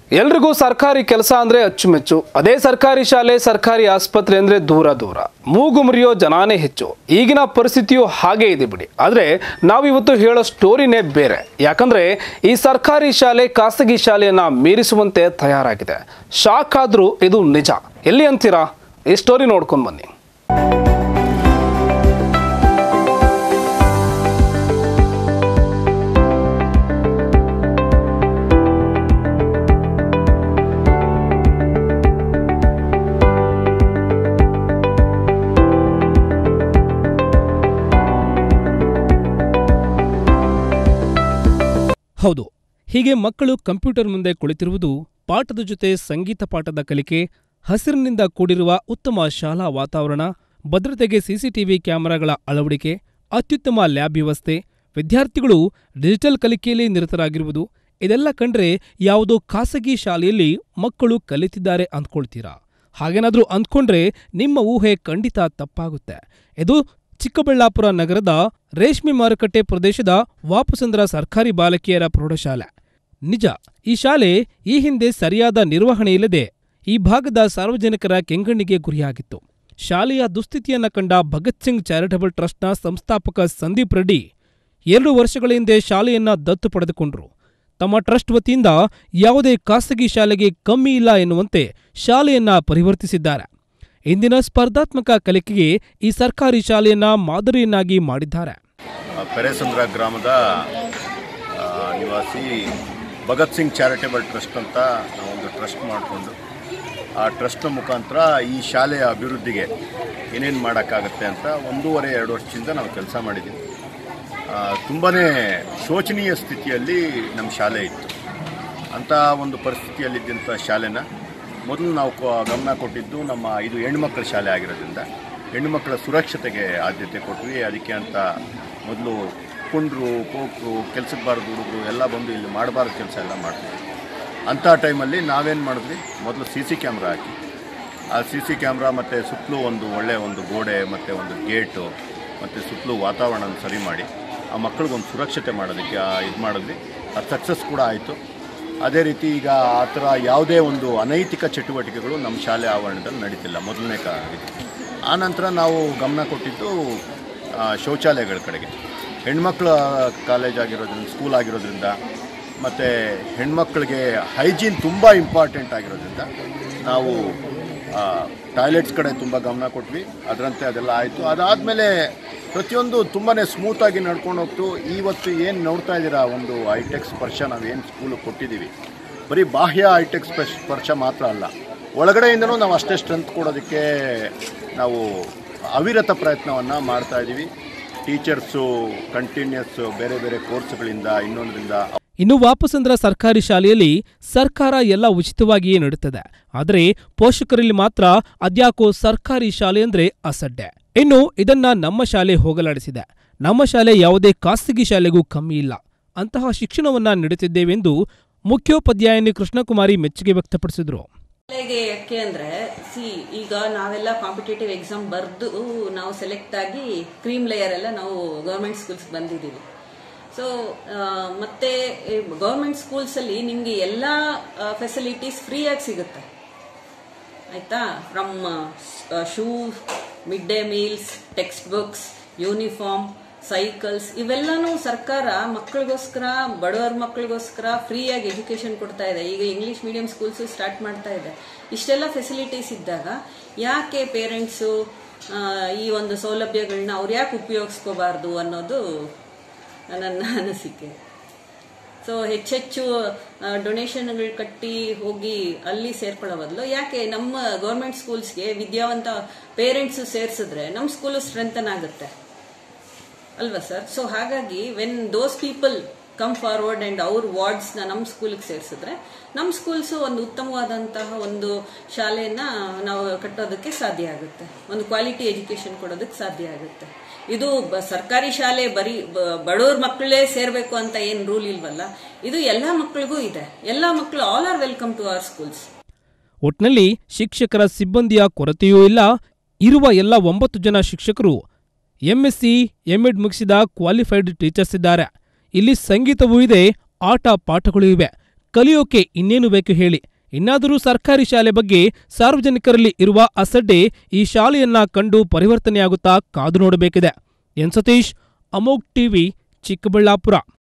ಎಲ್ರಿಗೂ ಸರ್ಕಾರಿ ಕೆಲಸ ಅಂದ್ರೆ ಅಚ್ಚುಮೆಚ್ಚು ಅದೇ ಸರ್ಕಾರಿ ಶಾಲೆ ಸರ್ಕಾರಿ ಆಸ್ಪತ್ರೆ ಅಂದ್ರೆ ದೂರ ದೂರ ಮೂಗು ಮುರಿಯೋ ಜನಾನೇ ಹೆಚ್ಚು ಈಗಿನ ಪರಿಸ್ಥಿತಿಯು ಹಾಗೆ ಇದೆ ಬಿಡಿ ಆದರೆ ನಾವಿವತ್ತು ಹೇಳೋ ಸ್ಟೋರಿನೇ ಬೇರೆ ಯಾಕಂದ್ರೆ ಈ ಸರ್ಕಾರಿ ಶಾಲೆ ಖಾಸಗಿ ಶಾಲೆಯನ್ನ ಮೀರಿಸುವಂತೆ ತಯಾರಾಗಿದೆ ಶಾಕ್ ಆದ್ರೂ ಇದು ನಿಜ ಎಲ್ಲಿ ಅಂತೀರಾ ಈ ಸ್ಟೋರಿ ನೋಡ್ಕೊಂಡು ಬನ್ನಿ ಹೌದು ಹೀಗೆ ಮಕ್ಕಳು ಕಂಪ್ಯೂಟರ್ ಮುಂದೆ ಕುಳಿತಿರುವುದು ಪಾಠದ ಜೊತೆ ಸಂಗೀತ ಪಾಠದ ಕಲಿಕೆ ಹಸಿರಿನಿಂದ ಕೂಡಿರುವ ಉತ್ತಮ ಶಾಲಾ ವಾತಾವರಣ ಭದ್ರತೆಗೆ ಸಿಸಿಟಿವಿ ಕ್ಯಾಮೆರಾಗಳ ಅಳವಡಿಕೆ ಅತ್ಯುತ್ತಮ ಲ್ಯಾಬ್ ವ್ಯವಸ್ಥೆ ವಿದ್ಯಾರ್ಥಿಗಳು ಡಿಜಿಟಲ್ ಕಲಿಕೆಯಲ್ಲಿ ನಿರತರಾಗಿರುವುದು ಇದೆಲ್ಲ ಕಂಡ್ರೆ ಯಾವುದೋ ಖಾಸಗಿ ಶಾಲೆಯಲ್ಲಿ ಮಕ್ಕಳು ಕಲಿತಿದ್ದಾರೆ ಅಂದ್ಕೊಳ್ತೀರಾ ಹಾಗೇನಾದ್ರೂ ಅಂದ್ಕೊಂಡ್ರೆ ನಿಮ್ಮ ಊಹೆ ಖಂಡಿತ ತಪ್ಪಾಗುತ್ತೆ ಇದು ಚಿಕ್ಕಬಳ್ಳಾಪುರ ನಗರದ ರೇಷ್ಮೆ ಮಾರುಕಟ್ಟೆ ಪ್ರದೇಶದ ವಾಪಸಂದ್ರ ಸರ್ಕಾರಿ ಬಾಲಕಿಯರ ಪ್ರೌಢಶಾಲೆ ನಿಜ ಈ ಶಾಲೆ ಈ ಹಿಂದೆ ಸರಿಯಾದ ನಿರ್ವಹಣೆಯಿಲ್ಲದೆ ಈ ಭಾಗದ ಸಾರ್ವಜನಿಕರ ಕೆಂಗಣ್ಣಿಗೆ ಗುರಿಯಾಗಿತ್ತು ಶಾಲೆಯ ದುಸ್ಥಿತಿಯನ್ನ ಕಂಡ ಭಗತ್ ಸಿಂಗ್ ಚಾರಿಟಬಲ್ ಟ್ರಸ್ಟ್ನ ಸಂಸ್ಥಾಪಕ ಸಂದೀಪ್ ರೆಡ್ಡಿ ಎರಡು ವರ್ಷಗಳ ಹಿಂದೆ ಶಾಲೆಯನ್ನ ದತ್ತು ಪಡೆದುಕೊಂಡ್ರು ತಮ್ಮ ಟ್ರಸ್ಟ್ ವತಿಯಿಂದ ಯಾವುದೇ ಖಾಸಗಿ ಶಾಲೆಗೆ ಕಮ್ಮಿ ಇಲ್ಲ ಎನ್ನುವಂತೆ ಶಾಲೆಯನ್ನ ಪರಿವರ್ತಿಸಿದ್ದಾರೆ ಇಂದಿನ ಸ್ಪರ್ಧಾತ್ಮಕ ಕಲಿಕೆಗೆ ಈ ಸರ್ಕಾರಿ ಶಾಲೆಯನ್ನ ಮಾದರಿಯನ್ನಾಗಿ ಮಾಡಿದ್ದಾರೆ ಪೆರೇಸಂದ್ರ ಗ್ರಾಮದ ಆ, ನಿವಾಸಿ ಭಗತ್ ಸಿಂಗ್ ಚಾರಿಟೇಬಲ್ ಟ್ರಸ್ಟ್ ಅಂತ ನಾವೊಂದು ಟ್ರಸ್ಟ್ ಮಾಡಿಕೊಂಡು ಆ ಟ್ರಸ್ಟ್ನ ಮುಖಾಂತರ ಈ ಶಾಲೆಯ ಅಭಿವೃದ್ಧಿಗೆ ಏನೇನು ಮಾಡೋಕ್ಕಾಗತ್ತೆ ಅಂತ ಒಂದೂವರೆ ಎರಡು ವರ್ಷದಿಂದ ನಾವು ಕೆಲಸ ಮಾಡಿದ್ದೀವಿ ತುಂಬಾ ಶೋಚನೀಯ ಸ್ಥಿತಿಯಲ್ಲಿ ನಮ್ಮ ಶಾಲೆ ಇತ್ತು ಅಂಥ ಒಂದು ಪರಿಸ್ಥಿತಿಯಲ್ಲಿದ್ದಂಥ ಶಾಲೆನ ಮೊದಲು ನಾವು ಕೊ- ಗಮನ ಕೊಟ್ಟಿದ್ದು ನಮ್ಮ ಇದು ಹೆಣ್ಮಕ್ಳ ಶಾಲೆ ಆಗಿರೋದ್ರಿಂದ ಹೆಣ್ಣುಮಕ್ಕಳ ಸುರಕ್ಷತೆಗೆ ಆದ್ಯತೆ ಕೊಟ್ವಿ ಅದಕ್ಕೆ ಅಂತ ಮೊದಲು ಕುಂಡ್ರು ಪೋಕ್ರು ಕೆಲ್ಸಕ್ಕೆ ಬಾರದು ಹುಡುಗರು ಎಲ್ಲ ಬಂದು ಇಲ್ಲಿ ಮಾಡಬಾರ್ದು ಕೆಲಸ ಎಲ್ಲ ಮಾಡ್ತೀವಿ ಅಂಥ ಟೈಮಲ್ಲಿ ನಾವೇನು ಮಾಡಿದ್ವಿ ಮೊದಲು ಸಿ ಸಿ ಕ್ಯಾಮ್ರಾ ಹಾಕಿ ಆ ಸಿ ಸಿ ಕ್ಯಾಮ್ರಾ ಮತ್ತು ಸುತ್ತಲೂ ಒಂದು ಒಳ್ಳೆಯ ಒಂದು ಗೋಡೆ ಮತ್ತು ಒಂದು ಗೇಟು ಮತ್ತು ಸುತ್ತಲೂ ವಾತಾವರಣ ಸರಿ ಮಾಡಿ ಆ ಮಕ್ಕಳಿಗೊಂದು ಸುರಕ್ಷತೆ ಮಾಡೋದಕ್ಕೆ ಇದು ಮಾಡಿದ್ವಿ ಅದು ಸಕ್ಸಸ್ ಕೂಡ ಆಯಿತು ಅದೇ ರೀತಿ ಈಗ ಆ ಥರ ಯಾವುದೇ ಒಂದು ಅನೈತಿಕ ಚಟುವಟಿಕೆಗಳು ನಮ್ಮ ಶಾಲೆ ಆವರಣದಲ್ಲಿ ನಡೀತಿಲ್ಲ ಮೊದಲನೇ ಕಾ ಇದು ಆ ನಂತರ ನಾವು ಗಮನ ಕೊಟ್ಟಿದ್ದು ಆ, ಶೌಚಾಲಯಗಳ ಕಡೆಗೆ ಹೆಣ್ಮಕ್ಳ ಕಾಲೇಜ್ ಆಗಿರೋದ್ರಿಂದ ಸ್ಕೂಲ್ ಆಗಿರೋದ್ರಿಂದ ಮತ್ತು ಹೆಣ್ಮಕ್ಳಿಗೆ ಹೈಜೀನ್ ತುಂಬ ಇಂಪಾರ್ಟೆಂಟ್ ಆಗಿರೋದ್ರಿಂದ ನಾವು ಟಾಯ್ಲೆಟ್ಸ್ ಕಡೆ ತುಂಬ ಗಮನ ಕೊಟ್ವಿ ಅದರಂತೆ ಅದೆಲ್ಲ ಆಯಿತು ಅದಾದಮೇಲೆ ಪ್ರತಿಯೊಂದು ತುಂಬಾ ಸ್ಮೂತಾಗಿ ನಡ್ಕೊಂಡು ಹೋಗ್ತು ಇವತ್ತು ಏನು ನೋಡ್ತಾ ಇದ್ದೀರಾ ಒಂದು ಹೈಟೆಕ್ ಸ್ಪರ್ಶ ನಾವೇನು ಸ್ಕೂಲು ಕೊಟ್ಟಿದ್ದೀವಿ ಬರೀ ಬಾಹ್ಯ ಹೈಟೆಕ್ ಸ್ಪರ್ಶ ಸ್ಪರ್ಶ ಮಾತ್ರ ಅಲ್ಲ ಒಳಗಡೆಯಿಂದನೂ ನಾವು ಅಷ್ಟೇ ಸ್ಟ್ರೆಂತ್ ಕೊಡೋದಕ್ಕೆ ನಾವು ಅವಿರತ ಪ್ರಯತ್ನವನ್ನು ಮಾಡ್ತಾ ಇದ್ದೀವಿ ಟೀಚರ್ಸು ಕಂಟಿನ್ಯೂಸ್ ಬೇರೆ ಬೇರೆ ಕೋರ್ಸ್ಗಳಿಂದ ಇನ್ನೊಂದರಿಂದ ಇನ್ನು ವಾಪಸಂದ್ರ ಸರ್ಕಾರಿ ಶಾಲೆಯಲ್ಲಿ ಸರ್ಕಾರ ಎಲ್ಲ ಉಚಿತವಾಗಿಯೇ ನೀಡುತ್ತದೆ ಆದರೆ ಪೋಷಕರಲ್ಲಿ ಮಾತ್ರ ಅದ್ಯಾಕೋ ಸರ್ಕಾರಿ ಶಾಲೆ ಅಂದ್ರೆ ಅಸಡ್ಡೆ ಇನ್ನು ಇದನ್ನ ನಮ್ಮ ಶಾಲೆ ಹೋಗಲಾಡಿಸಿದೆ ನಮ್ಮ ಶಾಲೆ ಯಾವುದೇ ಖಾಸಗಿ ಶಾಲೆಗೂ ಕಮ್ಮಿ ಇಲ್ಲ ಅಂತಹ ಶಿಕ್ಷಣವನ್ನ ನೀಡುತ್ತಿದ್ದೇವೆಂದು ಮುಖ್ಯೋಪಾಧ್ಯಾಯಿನಿ ಕೃಷ್ಣಕುಮಾರಿ ಮೆಚ್ಚುಗೆ ವ್ಯಕ್ತಪಡಿಸಿದ್ರು ಶಾಲೆಗೆ ಯಾಕೆ ಅಂದ್ರೆ ಸಿ ಈಗ ನಾವೆಲ್ಲ ಕಾಂಪಿಟೇಟಿವ್ ಎಕ್ಸಾಮ್ ಬರೆದು ನಾವು ಸೆಲೆಕ್ಟ್ ಆಗಿ ಕ್ರೀಮ್ ಲೇಯರ್ ಎಲ್ಲ ನಾವು ಗೌರ್ಮೆಂಟ್ ಸ್ಕೂಲ್ಸ್ ಬಂದಿದ್ದೀವಿ ಸೊ ಮತ್ತೆ ಗೌರ್ಮೆಂಟ್ ಸ್ಕೂಲ್ಸ್ ಅಲ್ಲಿ ನಿಮ್ಗೆ ಎಲ್ಲಾ ಫೆಸಿಲಿಟೀಸ್ ಫ್ರೀ ಆಗಿ ಸಿಗುತ್ತೆ ಆಯ್ತಾ from shoe mid day meals text books uniform cycles ಇವೆಲ್ಲನೂ ಸರ್ಕಾರ ಮಕ್ಕಳಿಗೋಸ್ಕರ ಬಡವರ ಮಕ್ಕಳಿಗೋಸ್ಕರ ಫ್ರೀಯಾಗಿ ಎಜುಕೇಶನ್ ಕೊಡ್ತಾ ಇದೆ ಈಗ ಇಂಗ್ಲಿಷ್ ಮೀಡಿಯಂ ಸ್ಕೂಲ್ಸ್ ಸ್ಟಾರ್ಟ್ ಮಾಡ್ತಾ ಇದೆ ಇಷ್ಟೆಲ್ಲ ಫೆಸಿಲಿಟೀಸ್ ಇದ್ದಾಗ ಯಾಕೆ ಪೇರೆಂಟ್ಸು ಈ ಒಂದು ಸೌಲಭ್ಯಗಳನ್ನ ಅವ್ರು ಯಾಕೆ ಉಪಯೋಗಿಸ್ಕೋಬಾರ್ದು ಅನ್ನೋದು ನನ್ನ ಅನಿಸಿಕೆ ಸೊ ಹೆಚ್ಚೆಚ್ಚು ಡೊನೇಷನ್ಗಳು ಕಟ್ಟಿ ಹೋಗಿ ಅಲ್ಲಿ ಸೇರ್ಕೊಳ್ಳೋ ಬದಲು ಯಾಕೆ ನಮ್ಮ ಗೌರ್ಮೆಂಟ್ ಸ್ಕೂಲ್ಸ್ಗೆ ವಿದ್ಯಾವಂತ ಪೇರೆಂಟ್ಸ್ ಸೇರಿಸಿದ್ರೆ ನಮ್ಮ ಸ್ಕೂಲು ಸ್ಟ್ರೆಂಥನ್ ಆಗುತ್ತೆ ಅಲ್ವಾ ಸರ್ ಸೊ ಹಾಗಾಗಿ when those people come forward and ಅವ್ರ ವಾರ್ಡ್ಸ್ ನ ನಮ್ಮ ಸ್ಕೂಲ್ಗೆ ಸೇರಿಸಿದ್ರೆ ನಮ್ಮ ಸ್ಕೂಲ್ಸ್ ಒಂದು ಉತ್ತಮವಾದಂತಹ ಒಂದು ಶಾಲೆಯನ್ನ ನಾವು ಕಟ್ಟೋದಕ್ಕೆ ಸಾಧ್ಯ ಆಗುತ್ತೆ ಒಂದು ಕ್ವಾಲಿಟಿ ಎಜುಕೇಶನ್ ಕೊಡೋದಕ್ಕೆ ಸಾಧ್ಯ ಆಗುತ್ತೆ ಇದು ಬ- ಸರ್ಕಾರಿ ಶಾಲೆ ಬರೀ ಬ- ಬಡವ್ರ ಮಕ್ಕಳೇ ಸೇರ್ಬೇಕು ಅಂತ ಏನ್ ರೂಲ್ ಇಲ್ವಲ್ಲ ಇದು ಎಲ್ಲಾ ಮಕ್ಕಳಿಗೂ ಇದೆ ಎಲ್ಲಾ ಮಕ್ಕಳು all are welcome to our schools ಒಟ್ನಲ್ಲಿ ಶಿಕ್ಷಕರ ಸಿಬ್ಬಂದಿಯ ಕೊರತೆಯೂ ಇಲ್ಲ ಇರುವ ಎಲ್ಲ ಒಂಬತ್ತು ಜನ ಶಿಕ್ಷಕರು ಎಂಎಸ್ಸಿ ಎಂಎಡ್ ಮುಗಿಸಿದ ಕ್ವಾಲಿಫೈಡ್ ಟೀಚರ್ಸ್ ಇದ್ದಾರೆ ಇಲ್ಲಿ ಸಂಗೀತವೂ ಇದೆ ಆಟ ಪಾಠಗಳೂ ಇವೆ ಕಲಿಯೋಕೆ ಇನ್ನೇನು ಬೇಕು ಹೇಳಿ ಇನ್ನಾದರೂ ಸರ್ಕಾರಿ ಶಾಲೆ ಬಗ್ಗೆ ಸಾರ್ವಜನಿಕರಲ್ಲಿ ಇರುವ ಅಸಡ್ಡೆ ಈ ಶಾಲೆಯನ್ನ ಕಂಡು ಪರಿವರ್ತನೆಯಾಗುತ್ತಾ ಕಾದು ನೋಡಬೇಕಿದೆ ಎನ್ ಸತೀಶ್ ಅಮೋಗ್ ಟಿವಿ ಚಿಕ್ಕಬಳ್ಳಾಪುರ